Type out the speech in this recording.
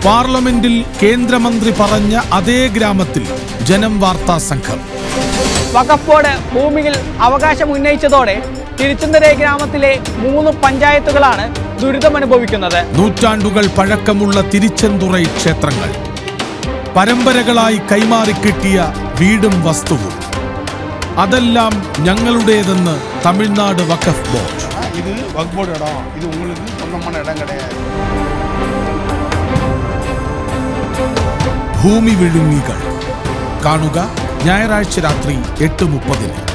പാർലമെന്റിൽ കേന്ദ്രമന്ത്രി പറഞ്ഞ അതേ ഗ്രാമത്തിൽ ജനം വാർത്താ സംഘം വഖഫ് ബോർഡ് ഭൂമിയിൽ അവകാശം ഉന്നയിച്ചതോടെ തിരുച്ചന്തര ഗ്രാമത്തിലെ മൂന്ന് പഞ്ചായത്തുകളാണ് ദുരിതമനുഭവിക്കുന്നത് നൂറ്റാണ്ടുകൾ പഴക്കമുള്ള തിരിച്ചെന്തുറൈ ക്ഷേത്രങ്ങൾ പരമ്പരകളായി കൈമാറിക്കിട്ടിയ വീടും വസ്തുവും അതെല്ലാം ഞങ്ങളുടേതെന്ന് തമിഴ്നാട് വഖഫ് ബോർഡ് இது வக்போர்டு இடம் இது உங்களுக்கு சொந்தமான இடம் கிடையாது ഭൂമി വിഴുങ്ങികൾ കാണുക ഞായറാഴ്ച രാത്രി എട്ട് മുപ്പതിന്